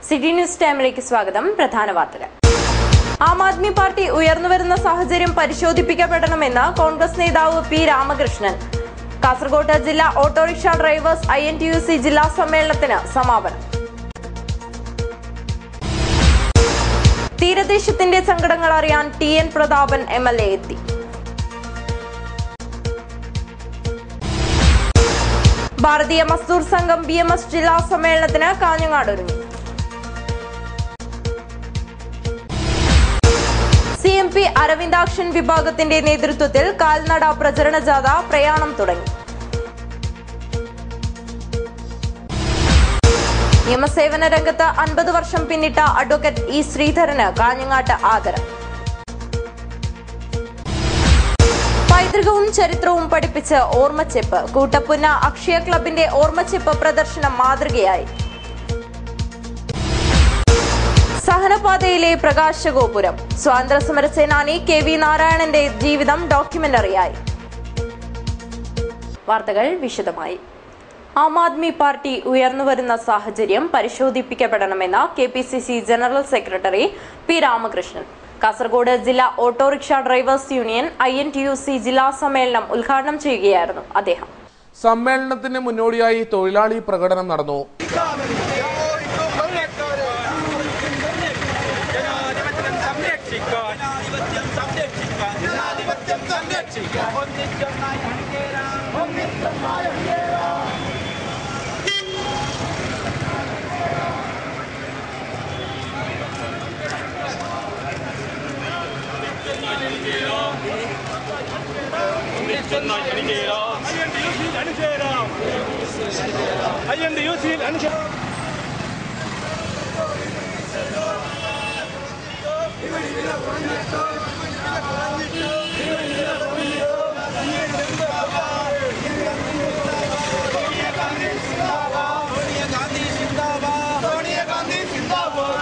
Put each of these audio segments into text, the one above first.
city news ടൈമിലേക്ക് സ്വാഗതം പ്രധാന വാർത്തകൾ ആം ആദ്മി പാർട്ടി ഉയർന്നുവരുന്ന സാഹചര്യം പരിശോധിപ്പിക്കപ്പെടണമെന്ന് കോൺഗ്രസ് നേതാവ് പി രാമകൃഷ്ണൻ കാസർഗോഡ് ജില്ലാ autorickshaw drivers I N T U C ജില്ലാ സമ്മേളനത്തിന് സമാപനം തീരദേശത്തിന്റെ സങ്കടങ്ങൾ അറിയാൻ T N Prathapan M L A എത്തി ഭാരതീയ മസ്ദൂർ സംഘം ബി എം എസ് ജില്ലാ സമ്മേളനത്തിന് കാഞ്ഞങ്ങാട് ഒരുങ്ങി സി എം പി അരവിന്ദാക്ഷൻ വിഭാഗത്തിന്റെ നേതൃത്വത്തിൽ കാൽനട പ്രചരണ ജാഥ പ്രയാണം തുടങ്ങി നിയമസേവന രംഗത്ത് അൻപത് വർഷം പിന്നിട്ട അഡ്വക്കേറ്റ് ഇ ശ്രീധരന് കാഞ്ഞങ്ങാട്ട് ആദരം പൈതൃകവും ചരിത്രവും പഠിപ്പിച്ച് ഓർമ്മച്ചെപ്പ് കൂട്ടപ്പുന്ന അക്ഷയ ക്ലബിന്റെ ഓർമ്മച്ചെപ്പ് പ്രദർശനം മാതൃകയായി സഹനപാതയിലെ പ്രകാശഗോപുരം സ്വാതന്ത്ര്യ സമര സേനാനി കെ വി നാരായണന്റെ ജീവിതം ഡോക്യുമെന്ററിയായി വാർത്തകൾ വിശദമായി ആം ആദ്മി പാർട്ടി ഉയർന്നുവരുന്ന സാഹചര്യം പരിശോധിപ്പിക്കപ്പെടണമെന്ന് K P C C general secretary P Ramakrishnan Kasaragod ജില്ലാ autorickshaw drivers union I N T U C ജില്ലാ സമ്മേളനം ഉദ്ഘാടനം ചെയ്യുകയായിരുന്നു അദ്ദേഹം സമ്മേളനത്തിന് മുന്നോടിയായി തൊഴിലാളി പ്രകടനം നടന്നു ജനാധിപത്യം സംരക്ഷിക്കാൻ ജനാധിപത്യം സംരക്ഷിക്കാൻ ജനാധിപത്യം സംരക്ഷിക്കാൻ ഒന്നിച്ചൊന്നായി അണിചേരാം ഒന്നിച്ചൊന്നായി അണിചേരാം ഒന്നിച്ചൊന്നായി അണിചേരാം അണിചേരാം അയ്യണ്ട് അണിചേരാം സോണിയ ഗാന്ധി സിന്ദാബാദ് സോണിയ ഗാന്ധി സിന്ദാബാദ്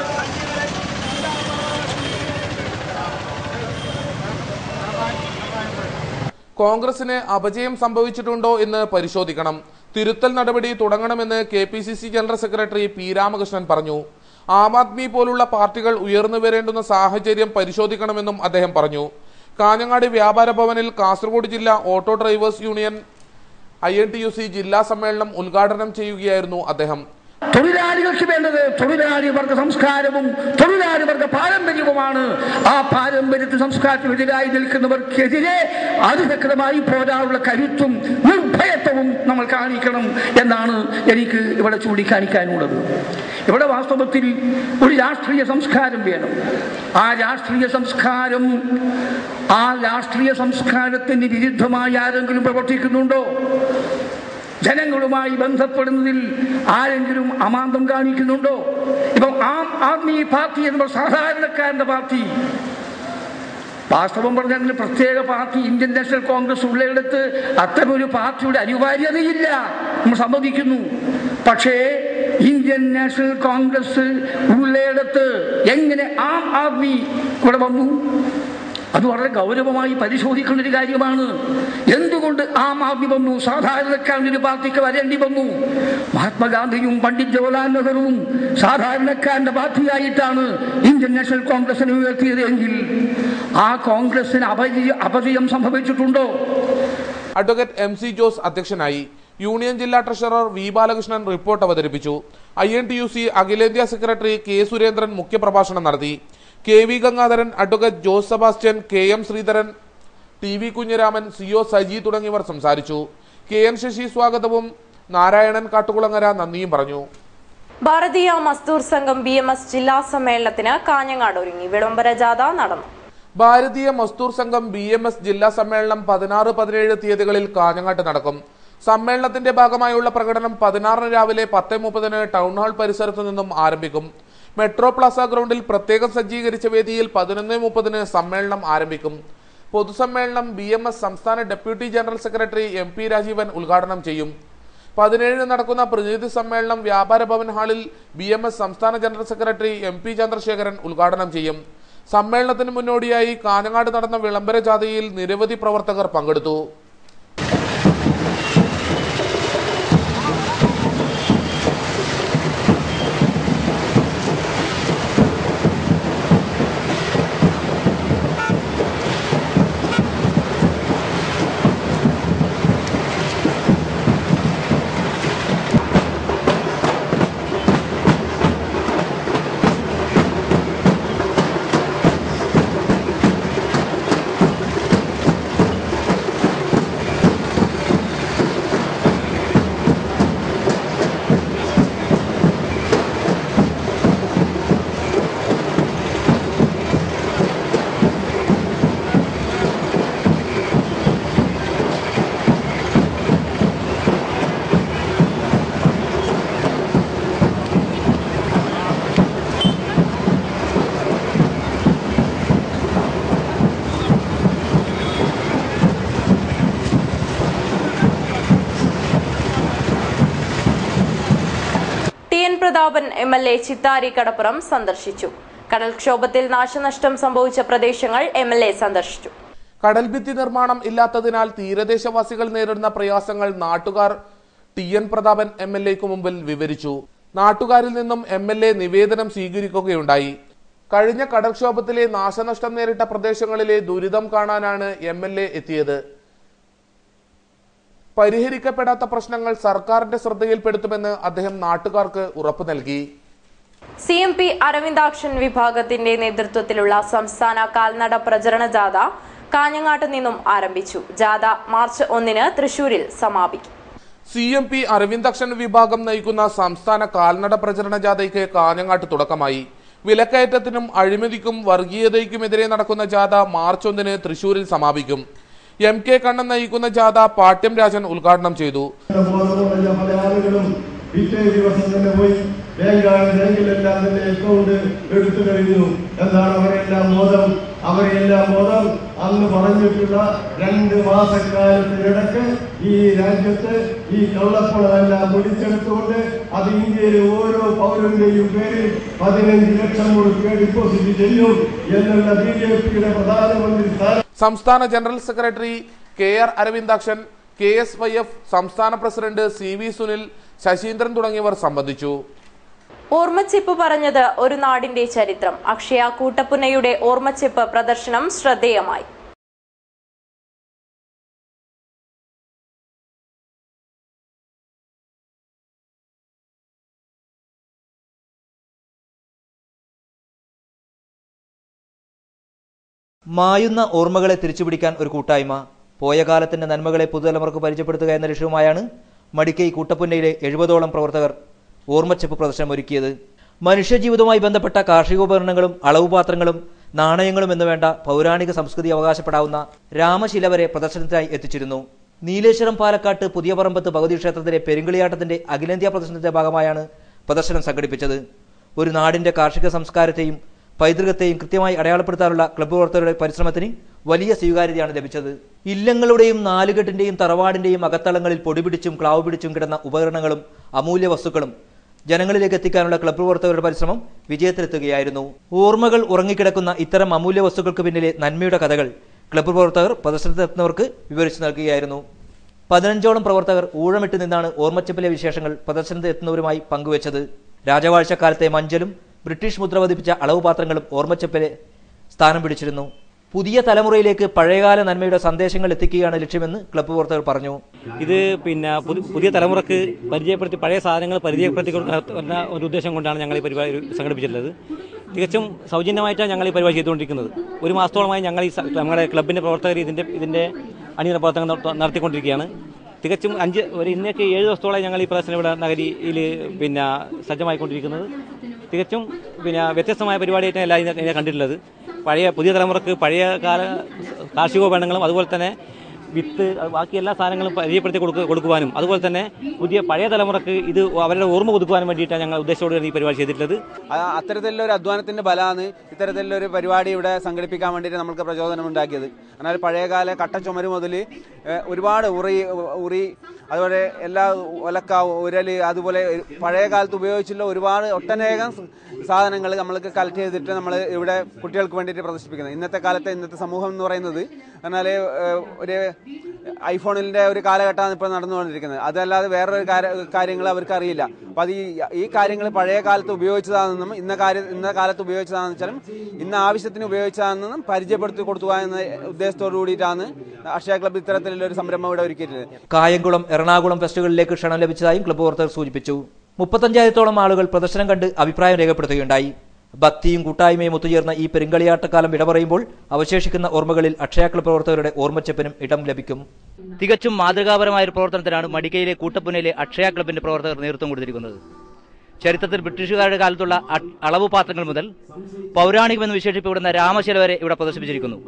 കോൺഗ്രസിന് അപജയം സംഭവിച്ചിട്ടുണ്ടോ എന്ന് പരിശോധിക്കണം തിരുത്തൽ നടപടി തുടങ്ങണമെന്ന് K P C C general secretary P Ramakrishnan പറഞ്ഞു ആം ആദ്മി പോലുള്ള പാർട്ടികൾ ഉയർന്നു വരേണ്ടുന്ന സാഹചര്യം പരിശോധിക്കണമെന്നും അദ്ദേഹം പറഞ്ഞു കാഞ്ഞങ്ങാട് വ്യാപാര ഭവനിൽ കാസർഗോഡ് ജില്ലാ auto drivers union I N T U C ജില്ലാ സമ്മേളനം ഉദ്ഘാടനം ചെയ്യുകയായിരുന്നു അദ്ദേഹം തൊഴിലാളികൾക്ക് വേണ്ടത് തൊഴിലാളി വർഗ സംസ്കാരവും തൊഴിലാളി വർഗ പാരമ്പര്യവുമാണ് ആ പാരമ്പര്യത്തിൽ സംസ്കാരത്തിനെതിരായി നിൽക്കുന്നവർക്കെതിരെ അതിശക്തമായി പോരാനുള്ള കരുത്തും നിർഭയത്വവും നമ്മൾ കാണിക്കണം എന്നാണ് എനിക്ക് ഇവിടെ ചൂണ്ടിക്കാണിക്കാനുള്ളത് ഇവിടെ വാസ്തവത്തിൽ ഒരു രാഷ്ട്രീയ സംസ്കാരം വേണം ആ രാഷ്ട്രീയ സംസ്കാരം ആ രാഷ്ട്രീയ സംസ്കാരത്തിന് വിരുദ്ധമായി ആരെങ്കിലും പ്രവർത്തിക്കുന്നുണ്ടോ ജനങ്ങളുമായി ബന്ധപ്പെടുന്നതിൽ ആരെങ്കിലും അമാന്തം കാണിക്കുന്നുണ്ടോ ഇപ്പം ആം ആദ്മി പാർട്ടി എന്ന് സാധാരണക്കാരന്റെ പാർട്ടി വാസ്തവം പറഞ്ഞാൽ അങ്ങനെ പ്രത്യേക പാർട്ടി ഇന്ത്യൻ നാഷണൽ കോൺഗ്രസ് ഉള്ളയിടത്ത് അത്തരം ഒരു പാർട്ടിയുടെ അനിവാര്യതയില്ല നമ്മൾ സമ്മതിക്കുന്നു പക്ഷേ ഇന്ത്യൻ നാഷണൽ കോൺഗ്രസ് ഉള്ളയിടത്ത് എങ്ങനെ ആം ആദ്മി ഇവിടെ വന്നു അത് വളരെ ഗൗരവമായി പരിശോധിക്കേണ്ട ഒരു കാര്യമാണ് എന്തുകൊണ്ട് ആം ആദ്മി വന്നു സാധാരണക്കാരൻ്റെ ഒരു പാർട്ടിക്ക് വരേണ്ടി വന്നു മഹാത്മാഗാന്ധിയും പണ്ഡിറ്റ് ജവഹർലാൽ നെഹ്റുവും സാധാരണക്കാരന്റെ പാർട്ടിയായിട്ടാണ് ഇന്ത്യൻ നാഷണൽ കോൺഗ്രസിനെ ഉയർത്തിയത് എങ്കിൽ ആ കോൺഗ്രസിന് അപജയ അപജയം സംഭവിച്ചിട്ടുണ്ടോ അഡ്വക്കേറ്റ് എം സി ജോസ് അധ്യക്ഷനായി യൂണിയൻ ജില്ലാ ട്രഷറർ വി ബാലകൃഷ്ണൻ റിപ്പോർട്ട് അവതരിപ്പിച്ചു I N T U C അഖിലേന്ത്യാ സെക്രട്ടറി കെ സുരേന്ദ്രൻ മുഖ്യപ്രഭാഷണം നടത്തി K V Gangadharan advocate Jose Sebastian K M Sreedharan T V Kunhiraman C O Saji തുടങ്ങിയവർ സംസാരിച്ചു കെ എൻ ശശി സ്വാഗതവും നാരായണൻ കാട്ടുകുളങ്ങര നന്ദിയും പറഞ്ഞു ഭാരതീയ മസ്ദൂർ സംഘം ബി എം എസ് ജില്ലാ സമ്മേളനത്തിന് കാഞ്ഞങ്ങാട് ഒരുങ്ങി വിളംബര ജാഥ നടന്നു ഭാരതീയ മസ്ദൂർ സംഘം ബി എം എസ് ജില്ലാ സമ്മേളനം പതിനാറ് പതിനേഴ് തീയതികളിൽ കാഞ്ഞങ്ങാട്ട് നടക്കും സമ്മേളനത്തിന്റെ ഭാഗമായുള്ള പ്രകടനം പതിനാറിന് രാവിലെ പത്ത് മുപ്പതിന് ടൗൺ ഹാൾ പരിസരത്തു നിന്നും ആരംഭിക്കും മെട്രോ പ്ലാസ ഗ്രൗണ്ടിൽ പ്രത്യേകം സജ്ജീകരിച്ച വേദിയിൽ പതിനൊന്ന് മുപ്പതിന് സമ്മേളനം ആരംഭിക്കും പൊതുസമ്മേളനം ബി എം എസ് സംസ്ഥാന deputy general secretary M P Rajeevan ഉദ്ഘാടനം ചെയ്യും പതിനേഴിന് നടക്കുന്ന പ്രതിനിധി സമ്മേളനം വ്യാപാര ഭവൻ ഹാളിൽ ബി എം എസ് സംസ്ഥാന general secretary M P Chandrasekharan ഉദ്ഘാടനം ചെയ്യും സമ്മേളനത്തിന് മുന്നോടിയായി കാഞ്ഞങ്ങാട് നടന്ന വിളംബര ജാഥയിൽ നിരവധി പ്രവർത്തകർ പങ്കെടുത്തു Prathapan M L A Chittari കടപ്പുറം സന്ദർശിച്ചു കടൽക്ഷോഭത്തിൽ നാശനഷ്ടം സംഭവിച്ച പ്രദേശങ്ങൾ എം എൽ എ സന്ദർശിച്ചു കടൽഭിത്തി നിർമ്മാണം ഇല്ലാത്തതിനാൽ തീരദേശവാസികൾ നേരിടുന്ന പ്രയാസങ്ങൾ നാട്ടുകാർ T N Prathapan M L എക്ക് മുമ്പിൽ വിവരിച്ചു നാട്ടുകാരിൽ നിന്നും എം എൽ എ നിവേദനം സ്വീകരിക്കുകയുണ്ടായി കഴിഞ്ഞ കടൽക്ഷോഭത്തിലെ നാശനഷ്ടം നേരിട്ട പ്രദേശങ്ങളിലെ ദുരിതം കാണാനാണ് എം എൽ എ എത്തിയത് പരിഹരിക്കപ്പെടാത്ത പ്രശ്നങ്ങൾ സർക്കാരിന്റെ ശ്രദ്ധയിൽപ്പെടുത്തുമെന്ന് അദ്ദേഹം നാട്ടുകാർക്ക് ഉറപ്പു നൽകി സി എം പി അരവിന്ദാക്ഷൻ വിഭാഗത്തിന്റെ നേതൃത്വത്തിലുള്ള സംസ്ഥാന കാൽനട പ്രചരണ ജാഥ കാഞ്ഞങ്ങാട്ട് നിന്നും ആരംഭിച്ചു ജാഥ മാർച്ച് ഒന്നിന് തൃശൂരിൽ സമാപിക്കും സി എം പി അരവിന്ദക്ഷൻ വിഭാഗം നയിക്കുന്ന സംസ്ഥാന കാൽനട പ്രചരണ ജാഥയ്ക്ക് കാഞ്ഞങ്ങാട്ട് തുടക്കമായി വിലക്കയറ്റത്തിനും അഴിമതിക്കും വർഗീയതയ്ക്കുമെതിരെ നടക്കുന്ന ജാഥ മാർച്ച് ഒന്നിന് തൃശൂരിൽ സമാപിക്കും എം കെ കണ്ണൻ നയിക്കുന്ന ജാഥ പാട്യം രാജൻ ഉദ്ഘാടനം ചെയ്തു ബോധമുള്ള പല ആളുകളും പിറ്റേ ദിവസം തന്നെ പോയി ബാങ്കാണ് ബാങ്കിലെല്ലാം തന്നെ അക്കൗണ്ട് എടുത്തു കഴിഞ്ഞു എന്നാണ് അവരെല്ലാം ബോധം അവരെല്ലാം ബോധം അന്ന് പറഞ്ഞിട്ടുള്ള രണ്ട് മാസക്കാലത്തിനിടക്ക് ഈ രാജ്യത്ത് ഈ കള്ളപ്പണമെല്ലാം പിടിച്ചെടുത്തുകൊണ്ട് അത് ഇന്ത്യയിലെ ഓരോ പൗരന്റെയും പേരിൽ പതിനഞ്ച് ലക്ഷം രൂപ ഡിപ്പോസിറ്റ് ചെയ്യും എന്നുള്ള ബി ജെ പിയുടെ പ്രധാനമന്ത്രി സ്ഥാനം സംസ്ഥാന general secretary K R Aravindakshan K S Y F സംസ്ഥാന president C V Sunil Sasheendran തുടങ്ങിയവർ സംബന്ധിച്ചു ഓർമ്മച്ചിപ്പ് പറഞ്ഞത് ഒരു നാടിന്റെ ചരിത്രം അക്ഷയ കൂട്ടപ്പുന്നയുടെ ഓർമ്മച്ചിപ്പ് പ്രദർശനം ശ്രദ്ധേയമായി മായുന്ന ഓർമ്മകളെ തിരിച്ചുപിടിക്കാൻ ഒരു കൂട്ടായ്മ പോയ കാലത്തിന്റെ നന്മകളെ പുതുതലമുറക്ക് പരിചയപ്പെടുത്തുക എന്ന ലക്ഷ്യവുമായാണ് മടിക്കൈ കൂട്ടപ്പുന്നയിലെ എഴുപതോളം പ്രവർത്തകർ ഓർമ്മച്ചെപ്പ് പ്രദർശനം ഒരുക്കിയത് മനുഷ്യജീവിതവുമായി ബന്ധപ്പെട്ട കാർഷികോപകരണങ്ങളും അളവുപാത്രങ്ങളും നാണയങ്ങളും എന്നുവേണ്ട പൗരാണിക സംസ്കൃതി അവകാശപ്പെടാവുന്ന രാമശില വരെ പ്രദർശനത്തിനായി എത്തിച്ചിരുന്നു നീലേശ്വരം പാലക്കാട്ട് പുതിയ പറമ്പത്ത് ഭഗവതി ക്ഷേത്രത്തിലെ പെരുങ്കളിയാട്ടത്തിന്റെ അഖിലേന്ത്യാ പ്രദർശനത്തിന്റെ ഭാഗമായാണ് പ്രദർശനം സംഘടിപ്പിച്ചത് ഒരു നാടിന്റെ കാർഷിക സംസ്കാരത്തെയും പൈതൃകത്തെയും കൃത്യമായി അടയാളപ്പെടുത്താനുള്ള ക്ലബ്ബ് പ്രവർത്തകരുടെ പരിശ്രമത്തിന് വലിയ സ്വീകാര്യതയാണ് ലഭിച്ചത് ഇല്ലങ്ങളുടെയും നാലുകെട്ടിന്റെയും തറവാടിന്റെയും അകത്തളങ്ങളിൽ പൊടിപിടിച്ചും ക്ലാവ് പിടിച്ചും കിടന്ന ഉപകരണങ്ങളും അമൂല്യ വസ്തുക്കളും ജനങ്ങളിലേക്ക് എത്തിക്കാനുള്ള ക്ലബ്ബ് പ്രവർത്തകരുടെ പരിശ്രമം വിജയത്തിലെത്തുകയായിരുന്നു ഓർമ്മകൾ ഉറങ്ങിക്കിടക്കുന്ന ഇത്തരം അമൂല്യ വസ്തുക്കൾക്ക് പിന്നിലെ നന്മയുടെ കഥകൾ ക്ലബ്ബ് പ്രവർത്തകർ പ്രദർശനത്തിനെത്തുന്നവർക്ക് വിവരിച്ചു നൽകുകയായിരുന്നു പതിനഞ്ചോളം പ്രവർത്തകർ ഊഴമിട്ട് നിന്നാണ് ഓർമ്മച്ചപ്പിലെ വിശേഷങ്ങൾ പ്രദർശനത്തിൽ എത്തുന്നവരുമായി പങ്കുവച്ചത് രാജവാഴ്ചക്കാലത്തെ മഞ്ചലും ബ്രിട്ടീഷ് മുദ്ര പതിപ്പിച്ച അളവ് പാത്രങ്ങളും ഓർമ്മച്ചപ്പിലെ സ്ഥാനം പിടിച്ചിരുന്നു പുതിയ തലമുറയിലേക്ക് പഴയകാല നന്മയുടെ സന്ദേശങ്ങൾ എത്തിക്കുകയാണ് ലക്ഷ്യമെന്ന് ക്ലബ്ബ് പ്രവർത്തകർ പറഞ്ഞു ഇത് പിന്നെ പുതി- പുതിയ തലമുറക്ക് പരിചയപ്പെടുത്തി പഴയ സാധനങ്ങൾ പരിചയപ്പെടുത്തി കൊടുക്കുന്ന ഒരു ഉദ്ദേശം കൊണ്ടാണ് ഞങ്ങൾ ഈ പരിപാടി സംഘടിപ്പിച്ചിട്ടുള്ളത് തികച്ചും സൗജന്യമായിട്ടാണ് ഞങ്ങൾ ഈ പരിപാടി ചെയ്തുകൊണ്ടിരിക്കുന്നത് ഒരു മാസത്തോളമായി ഞങ്ങൾ ഈ സ- നമ്മുടെ ക്ലബിന്റെ പ്രവർത്തകർ ഇതിന്റെ ഇതിന്റെ അണിയറ പ്രവർത്തനം നടത്ത- നടത്തിക്കൊണ്ടിരിക്കുകയാണ് തികച്ചും അഞ്ച് ഒരു ഇന്നേക്ക് ഏഴ് ദിവസത്തോളം ഞങ്ങൾ ഈ പ്രദർശനം ഇവിടെ നഗരിയിൽ പിന്നെ സജ്ജമായിക്കൊണ്ടിരിക്കുന്നത് തികച്ചും പിന്നെ വ്യത്യസ്തമായ പരിപാടിയായിട്ടാണ് എല്ലാം ഇതിനെ ഇതിനെ കണ്ടിട്ടുള്ളത് പഴയ പുതിയ തലമുറക്ക് പഴയ കാല കാർഷികോപകരണങ്ങളും അതുപോലെ തന്നെ വിത്ത് അത് ബാക്കി എല്ലാ സാധനങ്ങളും പരിചയപ്പെടുത്തി കൊടുക്ക കൊടുക്കുവാനും അതുപോലെ തന്നെ പുതിയ പഴയ തലമുറക്ക് ഇത് അവരുടെ ഓർമ്മ പുതുക്കുവാനും വേണ്ടിയിട്ടാണ് ഞങ്ങൾ ഉദ്ദേശത്തോടെ ഈ പരിപാടി ചെയ്തിട്ടുള്ളത് ആ അത്തരത്തിലുള്ള ഒരു അധ്വാനത്തിന്റെ ബലമാണ് ഇത്തരത്തിലുള്ള ഒരു പരിപാടി ഇവിടെ സംഘടിപ്പിക്കാൻ വേണ്ടിയിട്ട് നമുക്ക് പ്രചോദനം ഉണ്ടാക്കിയത് എന്നാൽ പഴയകാല കട്ടച്ചുമര് മുതൽ ഒരുപാട് ഉറി ഉറി അതുപോലെ എല്ലാ ഒലക്ക ഉരല് അതുപോലെ പഴയ കാലത്ത് ഉപയോഗിച്ചുള്ള ഒരുപാട് ഒട്ടനേകം സാധനങ്ങൾ നമ്മൾക്ക് കളക്ട് ചെയ്തിട്ട് നമ്മൾ ഇവിടെ കുട്ടികൾക്ക് വേണ്ടിയിട്ട് പ്രദർശിപ്പിക്കുന്നത് ഇന്നത്തെ കാലത്തെ ഇന്നത്തെ സമൂഹം എന്ന് പറയുന്നത് എന്നാൽ ഒരു ഐഫോണിന്റെ ഒരു കാലഘട്ടമാണ് ഇപ്പോൾ നടന്നുകൊണ്ടിരിക്കുന്നത് അതല്ലാതെ വേറൊരു കാര്യങ്ങൾ അവർക്ക് അറിയില്ല അപ്പൊ അത് ഈ ഈ കാര്യങ്ങൾ പഴയ കാലത്ത് ഉപയോഗിച്ചതാണെന്നും ഇന്ന കാര്യം ഇന്ന കാലത്ത് ഉപയോഗിച്ചതാണെന്ന് വെച്ചാലും ഇന്ന് ആവശ്യത്തിന് ഉപയോഗിച്ചതാണെന്നും പരിചയപ്പെടുത്തി കൊടുക്കുക എന്ന ഉദ്ദേശത്തോടു കൂടിയിട്ടാണ് അക്ഷയ ക്ലബ്ബ് ഇത്തരത്തിലുള്ള ഒരു സംരംഭം ഇവിടെ ഒരുക്കിയിട്ടുള്ളത് കായംകുളം എറണാകുളം ഫെസ്റ്റുകളിലേക്ക് ക്ഷണം ലഭിച്ചതായും ക്ലബ്ബ് പ്രവർത്തകർ സൂചിപ്പിച്ചു മുപ്പത്തഞ്ചായിരത്തോളം ആളുകൾ പ്രദർശനം കണ്ട് അഭിപ്രായം രേഖപ്പെടുത്തുകയുണ്ടായി ഭക്തിയും കൂട്ടായ്മയും ഒത്തുചേർന്ന ഈ പെരുങ്കളിയാട്ടക്കാലം വിട പറയുമ്പോൾ അവശേഷിക്കുന്ന ഓർമ്മകളിൽ അക്ഷയ ക്ലബ്ബ് പ്രവർത്തകരുടെ ഓർമ്മച്ചപ്പിനും ഇടം ലഭിക്കും തികച്ചും മാതൃകാപരമായ ഒരു പ്രവർത്തനത്തിനാണ് മടിക്കയിലെ കൂട്ടപ്പുനയിലെ അക്ഷയ ക്ലബിന്റെ പ്രവർത്തകർ നേതൃത്വം കൊടുത്തിരിക്കുന്നത് ചരിത്രത്തിൽ ബ്രിട്ടീഷുകാരുടെ കാലത്തുള്ള അ- അളവ് പാത്രങ്ങൾ മുതൽ പൗരാണികമെന്ന് വിശേഷിപ്പിക്കപ്പെടുന്ന രാമശില വരെ ഇവിടെ പ്രദർശിപ്പിച്ചിരിക്കുന്നു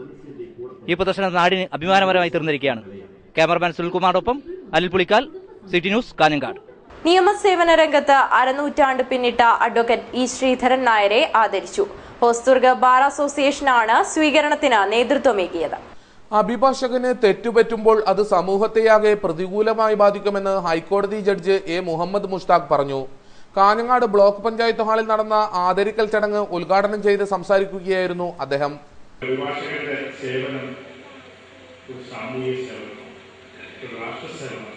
ഈ പ്രദർശനം നാടിന് അഭിമാനപരമായി തീർന്നിരിക്കുകയാണ് ക്യാമറമാൻ സുനിൽകുമാറൊപ്പം അനിൽ പുളിക്കാൽ സിറ്റി ന്യൂസ് കാഞ്ഞങ്ങാട് നിയമസേവന രംഗത്ത് അരനൂറ്റാണ്ട് പിന്നിട്ട അഡ്വക്കേറ്റ് ഇ ശ്രീധരൻ നായരെ ആദരിച്ചു ഹോസ്ദുർഗ് ബാർ അസോസിയേഷനാണ് സ്വീകരണത്തിന് നേതൃത്വമേകിയത് അഭിഭാഷകന് തെറ്റുപറ്റുമ്പോൾ അത് സമൂഹത്തെയാകെ പ്രതികൂലമായി ബാധിക്കുമെന്ന് ഹൈക്കോടതി ജഡ്ജ് എ മുഹമ്മദ് മുഷ്താഖ് പറഞ്ഞു കാഞ്ഞങ്ങാട് ബ്ലോക്ക് പഞ്ചായത്ത് ഹാളിൽ നടന്ന ആദരിക്കൽ ചടങ്ങ് ഉദ്ഘാടനം ചെയ്ത് സംസാരിക്കുകയായിരുന്നു അദ്ദേഹം അഭിഭാഷകരുടെ സേവനം ഒരു സാമൂഹിക സേവനം ഒരു രാഷ്ട്ര സേവനം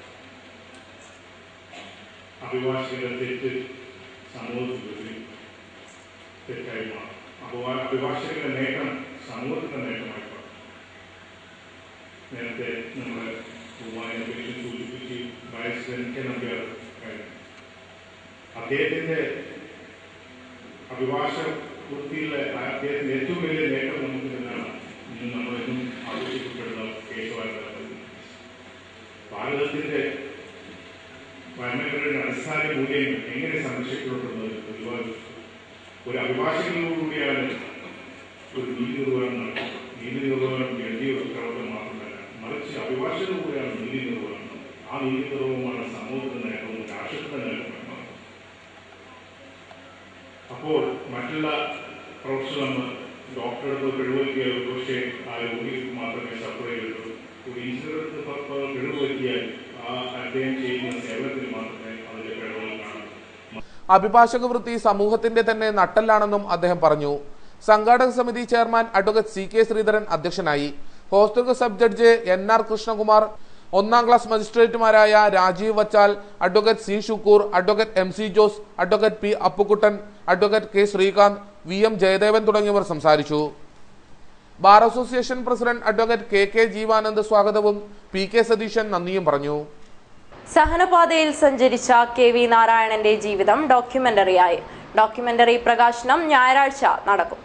അഭിഭാഷകരുടെ തെറ്റ് സമൂഹത്തിൽ തെറ്റായി മാറും അഭിഭാ അഭിഭാഷകരുടെ നേട്ടം സമൂഹത്തിന്റെ നേട്ടമായി മാറും നേരത്തെ നമ്മൾ ബഹുമാനെ പറ്റി സൂചിപ്പിച്ച് വയസ്സ് നമ്പ്യാർ കഴിഞ്ഞു അദ്ദേഹത്തിന്റെ അഭിഭാഷക വൃത്തിയിലെ അദ്ദേഹത്തിന്റെ ഏറ്റവും വലിയ നേട്ടം നമുക്ക് തന്നെയാണ് ഇന്ന് നമ്മളെന്നും ആഘോഷിക്കപ്പെടുന്ന കേശവാനന്ദ ഭാരതത്തിന്റെ ഭരണഘടനയുടെ അടിസ്ഥാന മൂല്യങ്ങൾ എങ്ങനെ സംരക്ഷിക്കപ്പെടുന്നത് ഒരുപാട് ഒരു അഭിഭാഷകനിലൂടെയാണ് ഒരു നീതി നിർവഹണം നടക്കുന്നത് നീതി നിർവഹണം ജഡ്ജി പ്രവർത്തനം മാത്രമല്ല മറിച്ച് അഭിഭാഷകനിലൂടെയാണ് നീതി നിർവഹണം ആ നീതി നിർവഹണമാണ് സമൂഹത്തിന്റെ നേട്ടവും രാഷ്ട്രത്തിന്റെ നേട്ടവും അപ്പോൾ മറ്റുള്ള പ്രൊഫഷണൽ ഡോക്ടറുടെ കഴിവുപറ്റിയ പക്ഷേ ആ രോഗിക്ക് മാത്രമേ സപ്ലൈ ചെയ്തുള്ളൂ ഒരു ഇൻഷുറൻസ് കഴിവുപറ്റിയാൽ ആ അദ്ദേഹം ചെയ്യുന്ന സേവനത്തിൽ മാത്രമേ അതിന്റെ കഴിവുകൾ കാണൂ അഭിഭാഷക വൃത്തി സമൂഹത്തിന്റെ തന്നെ നട്ടല്ലാണെന്നും അദ്ദേഹം പറഞ്ഞു സംഘാടക സമിതി chairman advocate C K Sreedharan അധ്യക്ഷനായി ഹോസ്റ്റൽ sub judge N R Krishnakumar ഒന്നാം ക്ലാസ് മജിസ്ട്രേറ്റുമാരായ രാജീവ് വച്ചാൽ advocate C Shukkoor advocate M C Jose advocate P Appukuttan advocate K Sreekanth V M Jayadevan തുടങ്ങിയവർ സംസാരിച്ചു bar association president advocate K K Jeevanand സ്വാഗതവും പി കെ സതീശൻ നന്ദിയും പറഞ്ഞു സഹനപാതയിൽ സഞ്ചരിച്ച കെ വി നാരായണന്റെ ജീവിതം ഡോക്യുമെന്ററിയായി ഡോക്യുമെന്ററി പ്രകാശനം ഞായറാഴ്ച നടക്കും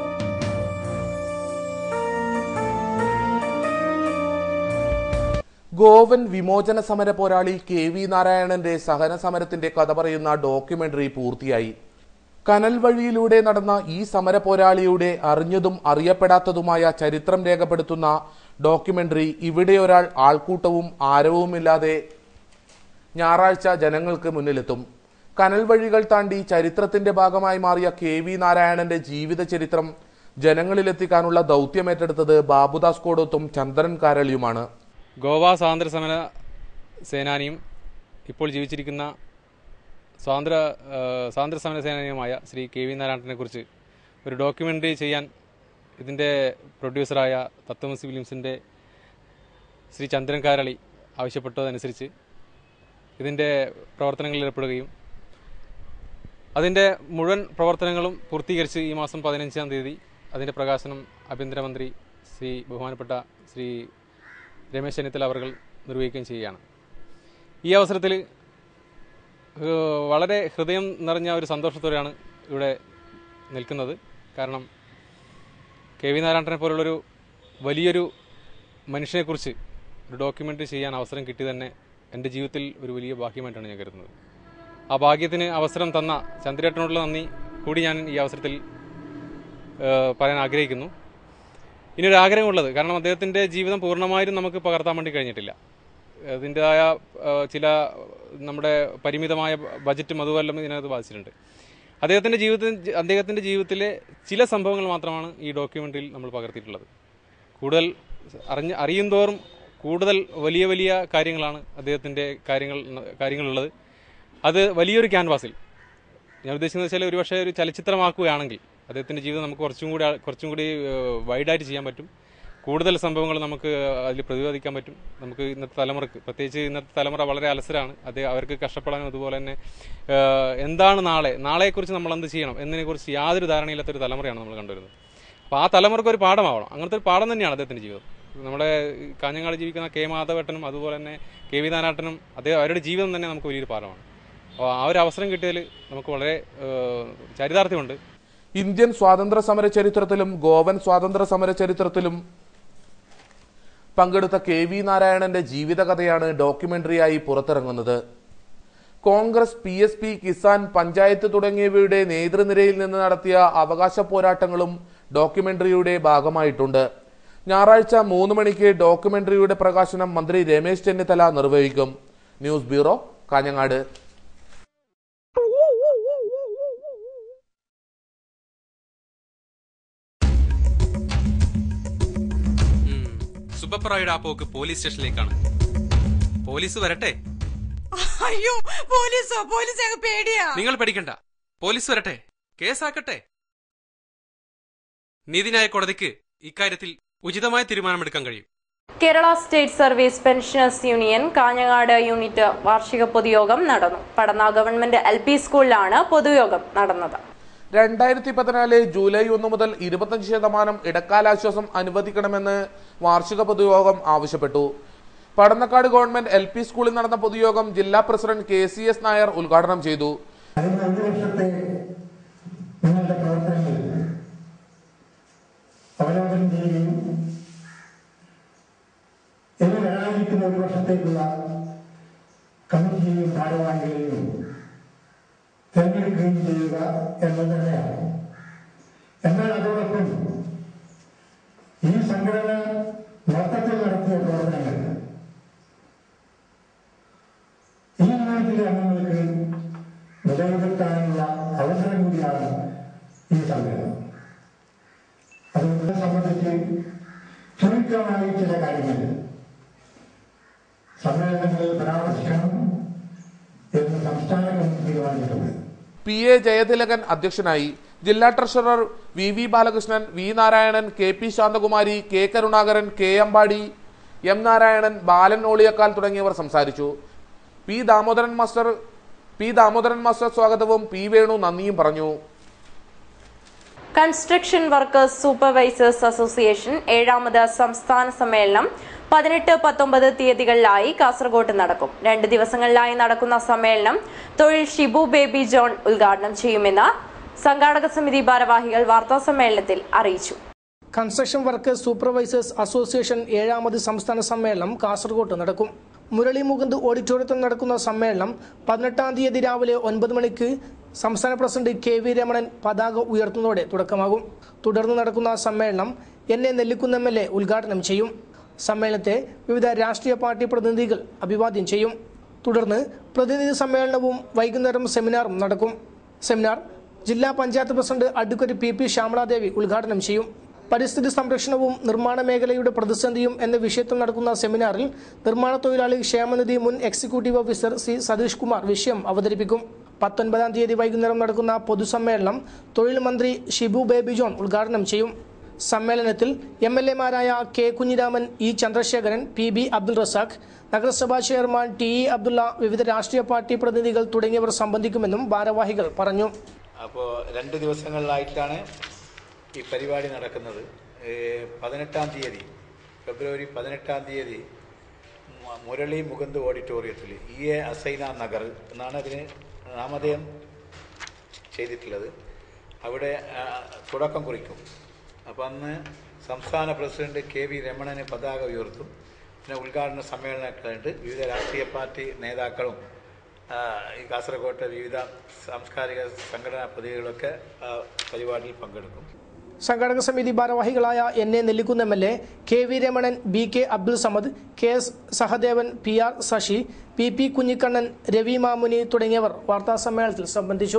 ഗോവൻ വിമോചന സമര പോരാളി കെ വി നാരായണന്റെ സഹന സമരത്തിന്റെ കഥ പറയുന്ന ഡോക്യുമെന്ററി പൂർത്തിയായി കനൽ വഴിയിലൂടെ നടന്ന ഈ സമര പോരാളിയുടെ അറിഞ്ഞതും അറിയപ്പെടാത്തതുമായ ചരിത്രം രേഖപ്പെടുത്തുന്ന ഡോക്യുമെന്ററി ഇവിടെ ഒരാൾ ആൾക്കൂട്ടവും ആരവുമില്ലാതെ ഞായറാഴ്ച ജനങ്ങൾക്ക് മുന്നിലെത്തും കനൽ വഴികൾ താണ്ടി ചരിത്രത്തിന്റെ ഭാഗമായി മാറിയ കെ വി നാരായണന്റെ ജീവിത ചരിത്രം ജനങ്ങളിലെത്തിക്കാനുള്ള ദൗത്യമേറ്റെടുത്തത് ബാബുദാസ് കോടോത്തും ചന്ദ്രൻ കാരളിയുമാണ് ഗോവ സ്വാതന്ത്ര്യ സമര സേനാനിയും ഇപ്പോൾ ജീവിച്ചിരിക്കുന്ന സ്വാതന്ത്ര്യ ആ, സ്വാതന്ത്ര്യ സമര സേനാനിയുമായ ശ്രീ കെ വി നാരായണനെ കുറിച്ച് ഒരു ഡോക്യുമെൻ്ററി ചെയ്യാൻ ഇതിൻ്റെ പ്രൊഡ്യൂസറായ തത്വമസി ഫിലിംസിൻ്റെ ശ്രീ ചന്ദ്രൻ കാരളി ആവശ്യപ്പെട്ടതനുസരിച്ച് ഇതിൻ്റെ പ്രവർത്തനങ്ങളിൽ ഏർപ്പെടുകയും അതിൻ്റെ മുഴുവൻ പ്രവർത്തനങ്ങളും പൂർത്തീകരിച്ച് ഈ മാസം പതിനഞ്ചാം തീയതി അതിൻ്റെ പ്രകാശനം ആഭ്യന്തരമന്ത്രി ശ്രീ ബഹുമാനപ്പെട്ട ശ്രീ രമേശ് ചെന്നിത്തല അവർ നിർവഹിക്കുകയും ചെയ്യുകയാണ് ഈ അവസരത്തിൽ ഏഹ്, വളരെ ഹൃദയം നിറഞ്ഞ ഒരു സന്തോഷത്തോടെയാണ് ഇവിടെ നിൽക്കുന്നത് കാരണം കെ വി നാരായണനെ പോലുള്ളൊരു വലിയൊരു മനുഷ്യനെക്കുറിച്ച് ഒരു ഡോക്യുമെൻ്ററി ചെയ്യാൻ അവസരം കിട്ടി തന്നെ എൻ്റെ ജീവിതത്തിൽ ഒരു വലിയ ഭാഗ്യമായിട്ടാണ് ഞാൻ കരുതുന്നത് ആ ഭാഗ്യത്തിന് അവസരം തന്ന ചന്ദ്രേട്ടനോടുള്ള നന്ദി കൂടി ഞാൻ ഈ അവസരത്തിൽ ഏഹ്, പറയാൻ ആഗ്രഹിക്കുന്നു ഇനി ഒരു ആഗ്രഹമുള്ളത് കാരണം അദ്ദേഹത്തിൻ്റെ ജീവിതം പൂർണ്ണമായും നമുക്ക് പകർത്താൻ വേണ്ടി കഴിഞ്ഞിട്ടില്ല അതിൻ്റെതായ ചില നമ്മുടെ പരിമിതമായ ബജറ്റും അതുമെല്ലാം ഇതിനകത്ത് ബാധിച്ചിട്ടുണ്ട് അദ്ദേഹത്തിൻ്റെ ജീവിതത്തിൽ അദ്ദേഹത്തിൻ്റെ ജീവിതത്തിലെ ചില സംഭവങ്ങൾ മാത്രമാണ് ഈ ഡോക്യുമെൻ്ററിയിൽ നമ്മൾ പകർത്തിയിട്ടുള്ളത് കൂടുതൽ അറിഞ്ഞ് അറിയുന്തോറും കൂടുതൽ വലിയ വലിയ കാര്യങ്ങളാണ് അദ്ദേഹത്തിൻ്റെ കാര്യങ്ങൾ കാര്യങ്ങളുള്ളത് അത് വലിയൊരു ക്യാൻവാസിൽ ഞാൻ ഉദ്ദേശിക്കുന്നത് വെച്ചാൽ ഒരുപക്ഷെ ഒരു ചലച്ചിത്രമാക്കുകയാണെങ്കിൽ അദ്ദേഹത്തിന്റെ ജീവിതം നമുക്ക് കുറച്ചും കൂടി കുറച്ചും കൂടി വൈഡായിട്ട് ചെയ്യാൻ പറ്റും കൂടുതൽ സംഭവങ്ങൾ നമുക്ക് അതിൽ പ്രതിപാദിക്കാൻ പറ്റും നമുക്ക് ഇന്നത്തെ തലമുറക്ക് പ്രത്യേകിച്ച് ഇന്നത്തെ തലമുറ വളരെ അലസരാണ് അത് അവർക്ക് കഷ്ടപ്പെടാനും അതുപോലെ തന്നെ ഏഹ്, എന്താണ് നാളെ നാളെക്കുറിച്ച് നമ്മൾ എന്ത് ചെയ്യണം എന്നതിനെക്കുറിച്ച് യാതൊരു ധാരണയില്ലാത്ത ഒരു തലമുറയാണ് നമ്മൾ കണ്ടുവരുന്നത് അപ്പോൾ ആ തലമുറക്ക് ഒരു പാഠമാവണം അങ്ങനത്തെ ഒരു പാഠം തന്നെയാണ് അദ്ദേഹത്തിന്റെ ജീവിതം നമ്മുടെ ഈ കാഞ്ഞങ്ങാട് ജീവിക്കുന്ന കെ മാധവേട്ടനും അതുപോലെ തന്നെ കെ വി നാരാട്ടനും അദ്ദേഹം അവരുടെ ജീവിതം തന്നെ നമുക്ക് വലിയൊരു പാഠമാണ് അപ്പോൾ ആ ഒരു അവസരം കിട്ടിയതിൽ നമുക്ക് വളരെ ഏഹ്, ചരിതാർത്ഥ്യമുണ്ട് ഇന്ത്യൻ സ്വാതന്ത്ര്യ സമര ചരിത്രത്തിലും ഗോവൻ സ്വാതന്ത്ര്യ സമര ചരിത്രത്തിലും പങ്കെടുത്ത കെ വി നാരായണന്റെ ജീവിതകഥയാണ് ഡോക്യുമെന്ററിയായി പുറത്തിറങ്ങുന്നത് Congress P S P Kisan panchayat തുടങ്ങിയവയുടെ നേതൃനിരയിൽ നിന്ന് നടത്തിയ അവകാശ പോരാട്ടങ്ങളും ഡോക്യുമെന്ററിയുടെ ഭാഗമായിട്ടുണ്ട് ഞായറാഴ്ച മൂന്ന് മണിക്ക് ഡോക്യുമെന്ററിയുടെ പ്രകാശനം മന്ത്രി രമേശ് ചെന്നിത്തല നിർവഹിക്കും ന്യൂസ് ബ്യൂറോ കാഞ്ഞങ്ങാട് സുബപ്രായുടെ ആ പോക്ക് പോലീസ് സ്റ്റേഷനിലേക്കാണ് പോലീസ് വരട്ടെ അയ്യോ പോലീസോ പോലീസ് ഞങ്ങൾ പേടിയാ നിങ്ങൾ പേടിക്കണ്ട പോലീസ് വരട്ടെ കേസാക്കട്ടെ നീതിന്യായ കോടതിക്ക് ഇക്കാര്യത്തിൽ ഉചിതമായ തീരുമാനമെടുക്കാൻ കഴിയും Kerala state service pensioners union Kanhangad unit വാർഷിക പൊതുയോഗം നടന്നു പടന്ന ഗവൺമെന്റ് എൽ പി സ്കൂളിലാണ് പൊതുയോഗം നടന്നത് രണ്ടായിരത്തി പതിനാല് ജൂലൈ ഒന്ന് മുതൽ ഇരുപത്തഞ്ച് ശതമാനം ഇടക്കാലാശ്വാസം അനുവദിക്കണമെന്ന് വാർഷിക പൊതുയോഗം ആവശ്യപ്പെട്ടു പടന്നക്കാട് ഗവൺമെന്റ് എൽ പി സ്കൂളിൽ നടന്ന പൊതുയോഗം ജില്ലാ president K C S Nair ഉദ്ഘാടനം ചെയ്തു കഴിഞ്ഞ അഞ്ച് വർഷത്തെ നിങ്ങളുടെ പ്രവർത്തനങ്ങൾ അവലോകനം ചെയ്യുകയും ഇനി വരാനിരിക്കുന്ന ഒരു വർഷത്തേക്കുള്ള കമ്മിറ്റിയെയും ഭാരവാഹികളെയും തിരഞ്ഞെടുക്കുകയും ചെയ്യുക എന്നത് തന്നെയാണ് എന്നാൽ അതോടൊപ്പം ഈ സംഘടന മൊത്തത്തിൽ നടത്തിയ പ്രവർത്തനങ്ങൾ ഈ യൂണിറ്റിലെ അംഗങ്ങൾക്ക് വിലയിരുത്താനുള്ള അവസരം കൂടിയാണ് ഈ സമ്മേളനം അതുകൊണ്ട് സംബന്ധിച്ച് ചുരുക്കമായി ചില കാര്യങ്ങൾ സമ്മേളനങ്ങളിൽ പരാമർശിക്കണം എന്ന് സംസ്ഥാന കമ്മിറ്റി തീരുമാനിച്ചിട്ടുണ്ട് പി എ ജയതിലകൻ അധ്യക്ഷനായി ജില്ലാ treasurer V V Balakrishnan V Narayanan K P Santhakumari K Karunakaran K Ambadi M Narayanan Balan Oliyakkal തുടങ്ങിയവർ സംസാരിച്ചു P Damodaran master P Damodaran master സ്വാഗതവും പി വേണു നന്ദിയും പറഞ്ഞു കൺസ്ട്രക്ഷൻ വർക്കേഴ്സ് സൂപ്പർവൈസേഴ്സ് അസോസിയേഷൻ ഏഴാമത് സംസ്ഥാന സമ്മേളനം പതിനെട്ട് പത്തൊമ്പത് തീയതികളിലായി കാസർഗോട്ട് നടക്കും രണ്ട് ദിവസങ്ങളിലായി നടക്കുന്ന സമ്മേളനം തൊഴിൽ ഷിബു ബേബി ജോൺ ഉദ്ഘാടനം ചെയ്യുമെന്ന് സംഘാടക സമിതി ഭാരവാഹികൾ വാർത്താസമ്മേളനത്തിൽ അറിയിച്ചു കൺസ്ട്രക്ഷൻ വർക്കേഴ്സ് സൂപ്പർവൈസേഴ്സ് അസോസിയേഷൻ ഏഴാമത് സംസ്ഥാന സമ്മേളനം കാസർഗോട്ട് നടക്കും മുരളി മുകുന്ദ് ഓഡിറ്റോറിയത്തിൽ നടക്കുന്ന സമ്മേളനം പതിനെട്ടാം തീയതി രാവിലെ ഒൻപത് മണിക്ക് സംസ്ഥാന പ്രസിഡന്റ് കെ വി രമണൻ പതാക ഉയർത്തുന്നതോടെ തുടക്കമാകും തുടർന്ന് നടക്കുന്ന സമ്മേളനം N A Nellikkunnu M L A ഉദ്ഘാടനം ചെയ്യും സമ്മേളനത്തെ വിവിധ രാഷ്ട്രീയ പാർട്ടി പ്രതിനിധികൾ അഭിവാദ്യം ചെയ്യും തുടർന്ന് പ്രതിനിധി സമ്മേളനവും വൈകുന്നേരം സെമിനാറും നടക്കും സെമിനാർ ജില്ലാ panchayat president advocate P P Syamaladevi ഉദ്ഘാടനം ചെയ്യും പരിസ്ഥിതി സംരക്ഷണവും നിർമ്മാണ മേഖലയുടെ പ്രതിസന്ധിയും എന്ന വിഷയത്തിൽ നടക്കുന്ന സെമിനാറിൽ നിർമ്മാണ തൊഴിലാളി ക്ഷേമനിധി മുൻ executive officer C Satheesh Kumar വിഷയം അവതരിപ്പിക്കും പത്തൊൻപതാം തീയതി വൈകുന്നേരം നടക്കുന്ന പൊതുസമ്മേളനം തൊഴിൽ മന്ത്രി ഷിബു ബേബി ജോൺ ഉദ്ഘാടനം ചെയ്യും സമ്മേളനത്തിൽ എം എൽ എമാരായ K Kunhiraman E Chandrasekharan P B Abdul Razak നഗരസഭാ ചെയർമാൻ ടി ഇ അബ്ദുള്ള വിവിധ രാഷ്ട്രീയ പാർട്ടി പ്രതിനിധികൾ തുടങ്ങിയവർ സംബന്ധിക്കുമെന്നും ഭാരവാഹികൾ പറഞ്ഞു അപ്പോൾ രണ്ട് ദിവസങ്ങളിലായിട്ടാണ് ഈ പരിപാടി നടക്കുന്നത് ഏഹ് പതിനെട്ടാം തീയതി ഫെബ്രുവരി പതിനെട്ടാം തീയതി മു- മുരളി മുകുന്ദ് ഓഡിറ്റോറിയത്തിൽ ഇ എ അസൈന നഗർ എന്നാണ് അതിന് നാമധേയം ചെയ്തിട്ടുള്ളത് അവിടെ ആ, തുടക്കം കുറിക്കും അപ്പോൾ അന്ന് സംസ്ഥാന പ്രസിഡന്റ് കെ വി രമണന് പതാക ഉയർത്തും പിന്നെ ഉദ്ഘാടന സമ്മേളനമൊക്കെ വിവിധ രാഷ്ട്രീയ പാർട്ടി നേതാക്കളും ആ, ഈ കാസർഗോട്ടെ വിവിധ സാംസ്കാരിക സംഘടനാ പ്രതിനിധികളൊക്കെ ആ പരിപാടിയിൽ പങ്കെടുക്കും സംഘാടക സമിതി ഭാരവാഹികളായ N A Nellikkunnu M L A K V Ramanan B K Abdul Samad K S Sahadevan P R Sasi P P Kunhikannan Ravi Mamuni തുടങ്ങിയവർ വാർത്താസമ്മേളനത്തിൽ സംബന്ധിച്ചു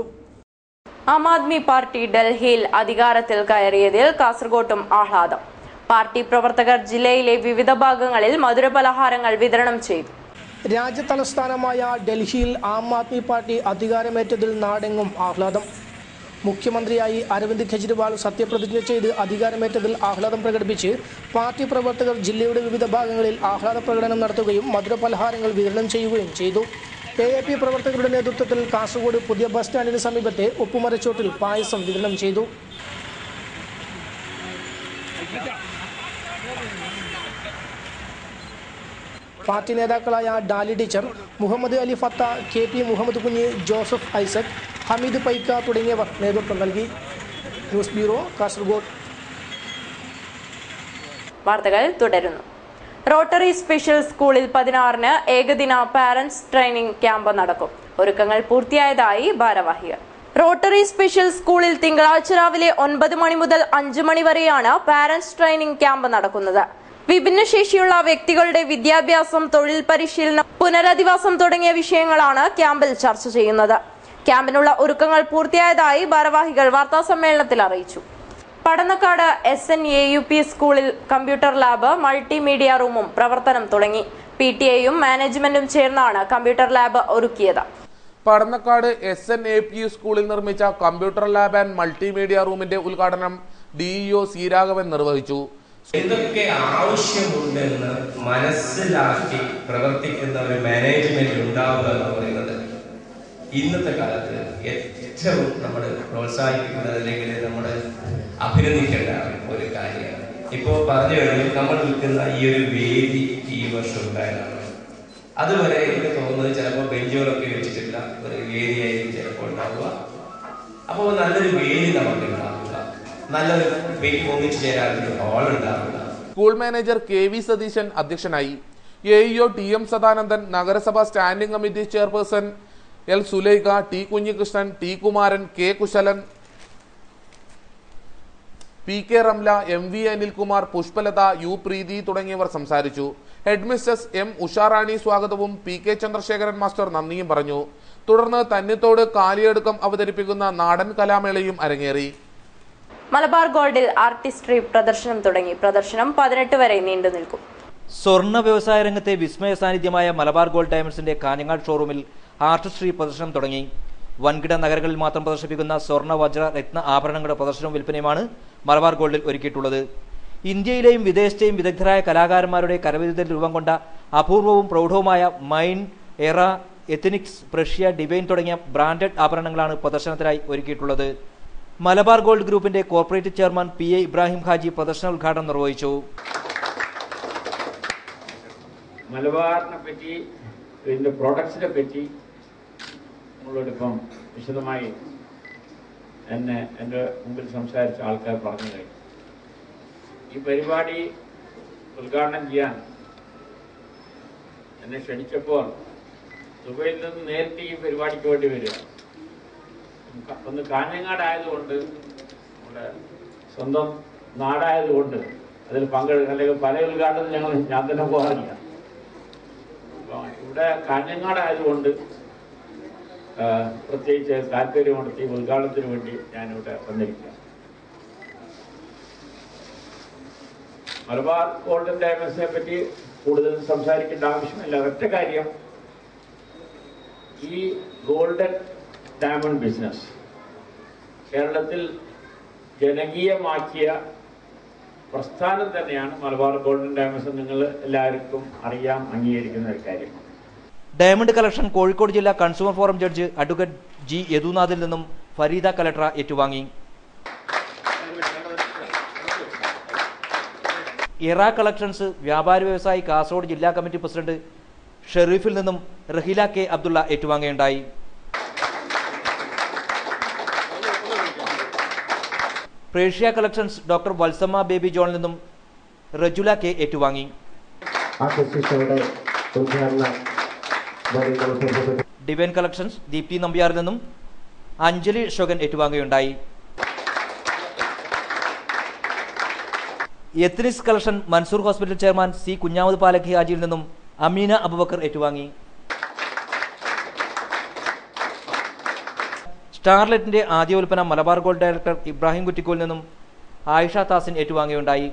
ആം ആദ്മി പാർട്ടി ഡൽഹിയിൽ അധികാരത്തിൽ കയറിയതിൽ കാസർഗോട്ടും ആഹ്ലാദം പാർട്ടി പ്രവർത്തകർ ജില്ലയിലെ വിവിധ ഭാഗങ്ങളിൽ മധുരപലഹാരങ്ങൾ വിതരണം ചെയ്തു രാജ്യതലസ്ഥാനമായ ഡൽഹിയിൽ ആം ആദ്മി പാർട്ടി അധികാരമേറ്റതിൽ നാടെങ്ങും ആഹ്ലാദം മുഖ്യമന്ത്രിയായി അരവിന്ദ് കെജ്രിവാൾ സത്യപ്രതിജ്ഞ ചെയ്ത് അധികാരമേറ്റതിൽ ആഹ്ലാദം പ്രകടിപ്പിച്ച് പാർട്ടി പ്രവർത്തകർ ജില്ലയുടെ വിവിധ ഭാഗങ്ങളിൽ ആഹ്ലാദ പ്രകടനം നടത്തുകയും മധുരപലഹാരങ്ങൾ വിതരണം ചെയ്യുകയും ചെയ്തു എ എ പി പ്രവർത്തകരുടെ നേതൃത്വത്തിൽ കാസർഗോഡ് പുതിയ ബസ് സ്റ്റാൻഡിന് സമീപത്തെ ഉപ്പുമരച്ചോട്ടിൽ പായസം വിതരണം ചെയ്തു പാർട്ടി നേതാക്കളായ Dolly teacher Muhammad Ali Fatha K P Muhammad Kunhi Joseph Isaac Hameed Paika തുടങ്ങിയവർ നേതൃത്വം നൽകി ന്യൂസ് ബ്യൂറോ കാസർഗോഡ് വാർത്തകൾ തുടരുന്നു റോട്ടറി സ്പെഷ്യൽ സ്കൂളിൽ പതിനാറിന് ഏകദിന പാരന്റ്സ് ട്രെയിനിംഗ് ക്യാമ്പ് നടക്കും ഒരുക്കങ്ങൾ പൂർത്തിയായതായി ഭാരവാഹികൾ റോട്ടറി സ്പെഷ്യൽ സ്കൂളിൽ തിങ്കളാഴ്ച രാവിലെ ഒൻപത് മണി മുതൽ അഞ്ചു മണി വരെയാണ് പാരന്റ്സ് ട്രെയിനിംഗ് ക്യാമ്പ് നടക്കുന്നത് വിഭിന്നശേഷിയുള്ള വ്യക്തികളുടെ വിദ്യാഭ്യാസം തൊഴിൽ പരിശീലനം പുനരധിവാസം തുടങ്ങിയ വിഷയങ്ങളാണ് ക്യാമ്പിൽ ചർച്ച ചെയ്യുന്നത് ക്യാമ്പിനുള്ള ഒരുക്കങ്ങൾ പൂർത്തിയായതായി ഭാരവാഹികൾ വാർത്താസമ്മേളനത്തിൽ അറിയിച്ചു Padannakkad S N A U P സ്കൂളിൽ കമ്പ്യൂട്ടർ ലാബ് മൾട്ടിമീഡിയ റൂമും പ്രവർത്തനം തുടങ്ങി പി ടി എയും മാനേജ്മെന്റും ചേർന്നാണ് കമ്പ്യൂട്ടർ ലാബ് ഒരുക്കിയത് Padannakkad S N A P U സ്കൂളിൽ നിർമ്മിച്ച കമ്പ്യൂട്ടർ ലാബ് ആൻഡ് മൾട്ടിമീഡിയ റൂമിന്റെ ഉദ്ഘാടനം ഡിഇഒ സി നിർവഹിച്ചു എന്തൊക്കെ ആവശ്യമുണ്ടെന്ന് മനസ്സിലാക്കി പ്രവർത്തിക്കുന്ന ഒരു മാനേജ്മെന്റ് ഉണ്ടാവുക എന്ന് പറയുന്നത് ഇന്നത്തെ കാലത്ത് ഏറ്റവും നമ്മൾ പ്രോത്സാഹിപ്പിക്കുന്നത് അല്ലെങ്കിൽ നമ്മൾ അഭിനന്ദിക്കേണ്ട ഒരു കാര്യമാണ് ഇപ്പോൾ പറഞ്ഞു കഴിഞ്ഞാൽ നമ്മൾ നിൽക്കുന്ന ഈ ഒരു വേദി ഈ വർഷം ഉണ്ടായതാണ് അതുവരെ എനിക്ക് തോന്നുന്നത് ചിലപ്പോൾ ബെഞ്ചുകളൊക്കെ വെച്ചിട്ടില്ല ഒരു വേദിയായിരിക്കും ചിലപ്പോൾ ഉണ്ടാവുക അപ്പോൾ നല്ലൊരു വേദി നമുക്ക് ഉണ്ടാവുക നല്ലൊരു വേദി ഒന്നിച്ചു ചേരാനൊരു ഹാൾ ഉണ്ടാവുക school manager K V Satheesan അധ്യക്ഷനായി A EO T M Sadanandan നഗരസഭ standing committee chairperson L Sulaikha T Kunhikrishnan T Kumaran K Kushalan P K Ramla M V Anilkumar Pushpalatha U Preethi തുടങ്ങിയവർ സംസാരിച്ചു ഹെഡ് മിസ്റ്റസ് എം ഉഷാറാണി സ്വാഗതവും പി കെ ചന്ദ്രശേഖരൻ മാസ്റ്റർ നന്ദിയും പറഞ്ഞു തുടർന്ന് തന്നിത്തോട് കാലിയെടുക്കം അവതരിപ്പിക്കുന്ന നാടൻ കലാമേളയും അരങ്ങേറി മലബാർ ഗോൾഡിൽ ആർട്ടിസ്ട്രി പ്രദർശനം തുടങ്ങി പ്രദർശനം പതിനെട്ട് വരെ നീണ്ടു നിൽക്കും സ്വർണ്ണ വ്യവസായ രംഗത്തെ വിസ്മയ സാന്നിധ്യമായ മലബാർ ഗോൾഡ് ഡയമണ്ട്സിന്റെ കാഞ്ഞങ്ങാട് ഷോറൂമിൽ ആർട്ടിസ്ട്രി പ്രദർശനം തുടങ്ങി വൻകിട നഗരങ്ങളിൽ മാത്രം പ്രദർശിപ്പിക്കുന്ന സ്വർണ്ണ വജ്ര രത്ന ആഭരണങ്ങളുടെ പ്രദർശനവും വിൽപ്പനയുമാണ് മലബാർ ഗോൾഡിൽ ഒരുക്കിയിട്ടുള്ളത് ഇന്ത്യയിലെയും വിദേശത്തെയും വിദഗ്ധരായ കലാകാരന്മാരുടെ കരവിരുദ്ധൽ രൂപം കൊണ്ട അപൂർവവും പ്രൗഢവുമായ Mine Era Ethnix Precia Divine തുടങ്ങിയ ബ്രാൻഡഡ് ആഭരണങ്ങളാണ് പ്രദർശനത്തിനായി ഒരുക്കിയിട്ടുള്ളത് മലബാർ ഗോൾഡ് ഗ്രൂപ്പിന്റെ corporate chairman P A Ibrahim Haji പ്രദർശന ഉദ്ഘാടനം നിർവഹിച്ചു മലബാറിനെ പറ്റി ഇതിൻ്റെ പ്രോഡക്ട്സിനെ പറ്റി നമ്മളോടിപ്പം വിശദമായി എന്നെ എൻ്റെ മുമ്പിൽ സംസാരിച്ച ആൾക്കാർ പറഞ്ഞു കഴിഞ്ഞു ഈ പരിപാടി ഉദ്ഘാടനം ചെയ്യാൻ എന്നെ ക്ഷണിച്ചപ്പോൾ ദുബൈയിൽ നിന്ന് നേരിട്ട് ഈ പരിപാടിക്ക് വേണ്ടി വരിക ഒന്ന് കാഞ്ഞങ്ങാട് ആയതുകൊണ്ട് നമ്മുടെ സ്വന്തം നാടായതുകൊണ്ട് അതിൽ പങ്കെടുക്കുക അല്ലെങ്കിൽ പല ഉദ്ഘാടനം ഞങ്ങൾ ഞാൻ തന്നെ പോകാറില്ല അപ്പോൾ ഇവിടെ കാഞ്ഞങ്ങാട് ആയതുകൊണ്ട് ആ, പ്രത്യേകിച്ച് താല്പര്യമുണ്ട് ഈ ഉദ്ഘാടനത്തിന് വേണ്ടി ഞാനിവിടെ വന്നിരിക്കുക മലബാർ ഗോൾഡൻ ഡയമണ്ട്സിനെ പറ്റി കൂടുതൽ സംസാരിക്കേണ്ട ആവശ്യമില്ല ഒറ്റ കാര്യം ഈ ഗോൾഡൻ ഡയമണ്ട് ബിസിനസ് കേരളത്തിൽ ജനകീയമാക്കിയ പ്രസ്ഥാനം തന്നെയാണ് മലബാർ ഗോൾഡൻ ഡയമണ്ട്സ് നിങ്ങൾ എല്ലാവർക്കും അറിയാം അംഗീകരിക്കുന്ന ഒരു കാര്യമാണ് ഡയമണ്ട് കളക്ഷൻ കോഴിക്കോട് ജില്ലാ consumer forum judge advocate G യദുനാഥിൽ നിന്നും ഫരീദ കലക്ടർ ഏറ്റുവാങ്ങി ഇറ കളക്ഷൻസ് വ്യാപാരി വ്യവസായി കാസർഗോഡ് ജില്ലാ കമ്മിറ്റി പ്രസിഡന്റ് ഷെറീഫിൽ നിന്നും റഹീല കെ അബ്ദുള്ള ഏറ്റുവാങ്ങുകയുണ്ടായി Precia collections doctor Valsamma Baby ജോണിൽ നിന്നും റജുല കെ ഏറ്റുവാങ്ങി ആർട്ടിസ്റ്റുകളുടെ ഉദ്ഘാടന ഡിവൈൻ കളക്ഷൻസ് ദീപ്തി നമ്പ്യാറിൽ നിന്നും അഞ്ജലി ഷൊഗൻ ഏറ്റുവാങ്ങുകയുണ്ടായി Ethnix collection Mansoor hospital chairman C Kunhamath Palakki ഹാജിയിൽ നിന്നും അമീന അബുബക്കർ ഏറ്റുവാങ്ങി സ്റ്റാർലെറ്റിന്റെ ആദ്യ വിൽപ്പന മലബാർ ഗോൾഡ് ഡയറക്ടർ ഇബ്രാഹിം കുറ്റിക്കോൽ നിന്നും ആയിഷ താസിൻ ഏറ്റുവാങ്ങുകയുണ്ടായി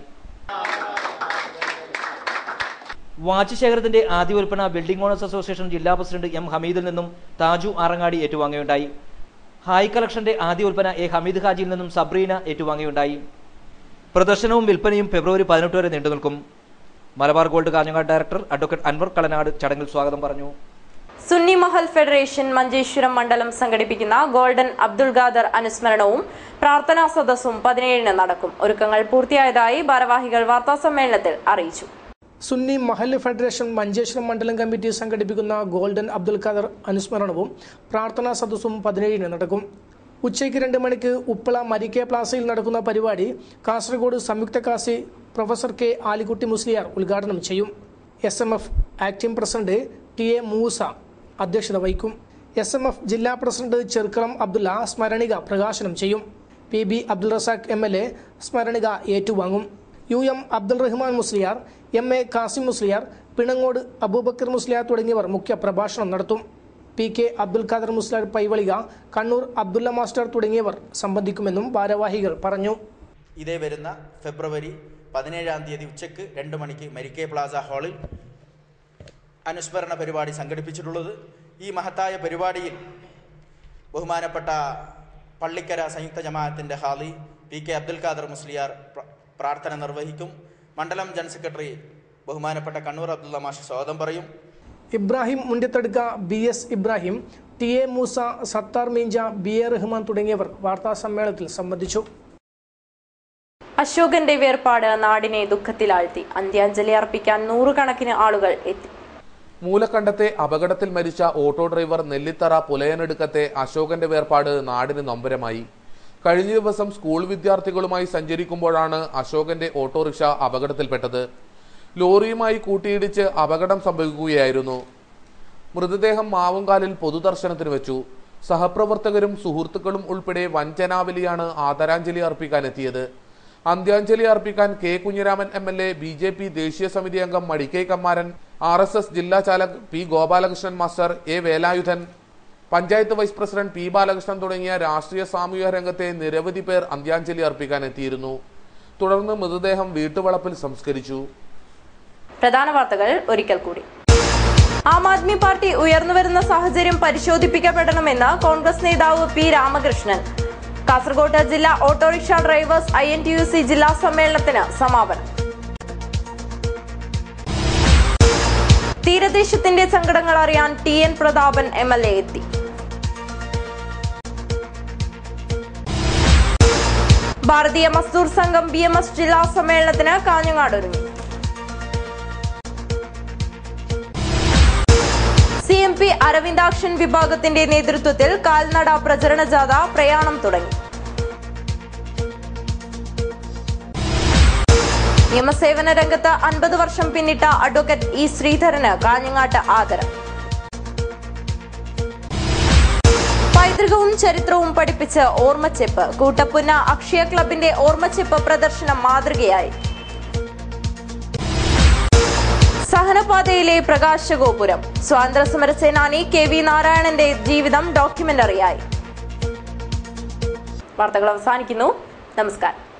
വാച്ച് ശേഖരത്തിന്റെ ആദ്യ വിൽപ്പന ബിൽഡിംഗ് ഓണേഴ്സ് അസോസിയേഷൻ ജില്ലാ പ്രസിഡന്റ് എം ഹമീദിൽ നിന്നും താജു ആറങ്ങാടി ഏറ്റുവാങ്ങുകയുണ്ടായി ഹായ് കളക്ഷന്റെ ആദ്യ വിൽപ്പന എ ഹമീദ് ഹാജിയിൽ നിന്നും സബ്രീന ഏറ്റുവാങ്ങുകയുണ്ടായി പ്രദർശനവും വിൽപ്പനയും ഫെബ്രുവരി പതിനെട്ട് വരെ നീണ്ടുനിൽക്കും Malabar Gold Kanhangad director advocate Anwar Kalanad ചടങ്ങിൽ സ്വാഗതം പറഞ്ഞു സുന്നി മഹൽ ഫെഡറേഷൻ മഞ്ചേശ്വരം മണ്ഡലം സംഘടിപ്പിക്കുന്ന ഗോൾഡൻ അബ്ദുൾ ഖാദർ അനുസ്മരണവും പ്രാർത്ഥനാ സദസ്സും പതിനേഴിന് നടക്കും ഒരുക്കങ്ങൾ പൂർത്തിയായതായി ഭാരവാഹികൾ വാർത്താസമ്മേളനത്തിൽ അറിയിച്ചു സുന്നി മഹല്ല് ഫെഡറേഷൻ മഞ്ചേശ്വരം മണ്ഡലം കമ്മിറ്റി സംഘടിപ്പിക്കുന്ന ഗോൾഡൻ അബ്ദുൽ ഖാദർ അനുസ്മരണവും പ്രാർത്ഥനാ സദസ്സും പതിനേഴിന് നടക്കും ഉച്ചയ്ക്ക് രണ്ട് മണിക്ക് ഉപ്പള മരിക്കെ പ്ലാസയിൽ നടക്കുന്ന പരിപാടി കാസർഗോഡ് സംയുക്ത കാസി പ്രൊഫസർ കെ ആലിക്കുട്ടി മുസ്ലിയാർ ഉദ്ഘാടനം ചെയ്യും S M F acting president T A Moosa അധ്യക്ഷത വഹിക്കും എസ് എം എഫ് ജില്ലാ പ്രസിഡന്റ് ചെറുക്കളം അബ്ദുള്ള സ്മരണിക പ്രകാശനം ചെയ്യും P B Abdul Razak M L A സ്മരണിക ഏറ്റുവാങ്ങും U M Abdul Rahman Musliyar M A Kasim Musliyar Pinangode Abubakar Musliyar തുടങ്ങിയവർ മുഖ്യ പ്രഭാഷണം നടത്തും P K Abdul Khader Musliyar Paivalike Kannur Abdulla master തുടങ്ങിയവർ സംബന്ധിക്കുമെന്നും ഭാരവാഹികൾ പറഞ്ഞു ഇതേ വരുന്ന ഫെബ്രുവരി പതിനേഴാം തീയതി ഉച്ചയ്ക്ക് രണ്ട് മണിക്ക് മരിക്കെ പ്ലാസ ഹാളിൽ അനുസ്മരണ പരിപാടി സംഘടിപ്പിച്ചിട്ടുള്ളത് ഈ മഹത്തായ പരിപാടിയിൽ ബഹുമാനപ്പെട്ട പള്ളിക്കര സംയുക്ത ജമാഅത്തിൻ്റെ ഹാലി പി കെ അബ്ദുൽ ഖാദർ മുസ്ലിയാർ പ്ര- പ്രാർത്ഥന നിർവഹിക്കും മണ്ഡലം ജനറൽ സെക്രട്ടറി ബഹുമാനപ്പെട്ട കണ്ണൂർ അബ്ദുള്ള മാഷ് സ്വാഗതം പറയും Ibrahim Mundithadukka B S Ibrahim T A Moosa Sathar Meencha B A Rahman തുടങ്ങിയവർ വാർത്താ സമ്മേളനത്തിൽ സംബന്ധിച്ചു അശോകന്റെ വേർപാട് നാടിനെ ദുഃഖത്തിലാഴ്ത്തി അന്ത്യാഞ്ജലി അർപ്പിക്കാൻ നൂറുകണക്കിന് ആളുകൾ എത്തി മൂലക്കണ്ടത്തെ അപകടത്തിൽ മരിച്ച ഓട്ടോ ഡ്രൈവർ നെല്ലിത്തറ പുലയനെടുക്കത്തെ അശോകന്റെ വേർപാട് നാടിന് നൊമ്പരമായി കഴിഞ്ഞ ദിവസം സ്കൂൾ വിദ്യാർത്ഥികളുമായി സഞ്ചരിക്കുമ്പോഴാണ് അശോകന്റെ ഓട്ടോറിക്ഷ അപകടത്തിൽപ്പെട്ടത് ലോറിയുമായി കൂട്ടിയിടിച്ച് അപകടം സംഭവിക്കുകയായിരുന്നു മൃതദേഹം മാവുംകാലിൽ പൊതുദർശനത്തിന് വെച്ചു സഹപ്രവർത്തകരും സുഹൃത്തുക്കളും ഉൾപ്പെടെ വൻ ജനാവലിയാണ് ആദരാഞ്ജലി അർപ്പിക്കാൻ എത്തിയത് അന്ത്യാഞ്ജലി അർപ്പിക്കാൻ K Kunhiraman M L A B J P ദേശീയ സമിതി അംഗം Madikai Kammaran R S S ജില്ലാ ചാലക് P Gopalakrishnan master A Velayudhan panchayat vice president P Balakrishnan തുടങ്ങിയ രാഷ്ട്രീയ സാമൂഹിക രംഗത്തെ നിരവധി പേർ അന്ത്യാഞ്ജലി അർപ്പിക്കാൻ എത്തിയിരുന്നു തുടർന്ന് മൃതദേഹം വീട്ടുവളപ്പിൽ സംസ്കരിച്ചു പ്രധാന വാർത്തകൾ ഒരിക്കൽ കൂടി ആം ആദ്മി പാർട്ടി ഉയർന്നുവരുന്ന സാഹചര്യം പരിശോധിപ്പിക്കപ്പെടണമെന്ന് കോൺഗ്രസ് നേതാവ് പി രാമകൃഷ്ണൻ കാസർഗോഡ് ജില്ലാ autorickshaw drivers I N T U C ജില്ലാ സമ്മേളനത്തിന് സമാപനം തീരദേശത്തിന്റെ സങ്കടങ്ങൾ അറിയാൻ T N Prathapan M L A എത്തി ഭാരതീയ മസ്ദൂർ സംഘം ബി എം എസ് ജില്ലാ സമ്മേളനത്തിന് കാഞ്ഞങ്ങാട് ഒരുങ്ങി സി എം പി അരവിന്ദാക്ഷൻ വിഭാഗത്തിന്റെ നേതൃത്വത്തിൽ കാൽനട പ്രചരണ ജാഥ പ്രയാണം തുടങ്ങി നിയമസേവന രംഗത്ത് അൻപത് വർഷം പിന്നിട്ട അഡ്വക്കേറ്റ് ഇ ശ്രീധരന് കാഞ്ഞങ്ങാട്ട് ആദരം പൈതൃകവും ചരിത്രവും പഠിപ്പിച്ച് ഓർമ്മച്ചെപ്പ് കൂട്ടപ്പുന്ന അക്ഷയ ക്ലബിന്റെ ഓർമ്മച്ചെപ്പ് പ്രദർശനം മാതൃകയായി സഹനപാതയിലെ പ്രകാശഗോപുരം സ്വാതന്ത്ര്യ സമര സേനാനി കെ വി നാരായണന്റെ ജീവിതം ഡോക്യുമെന്ററിയായി വാർത്തകൾ അവസാനിക്കുന്നു നമസ്കാരം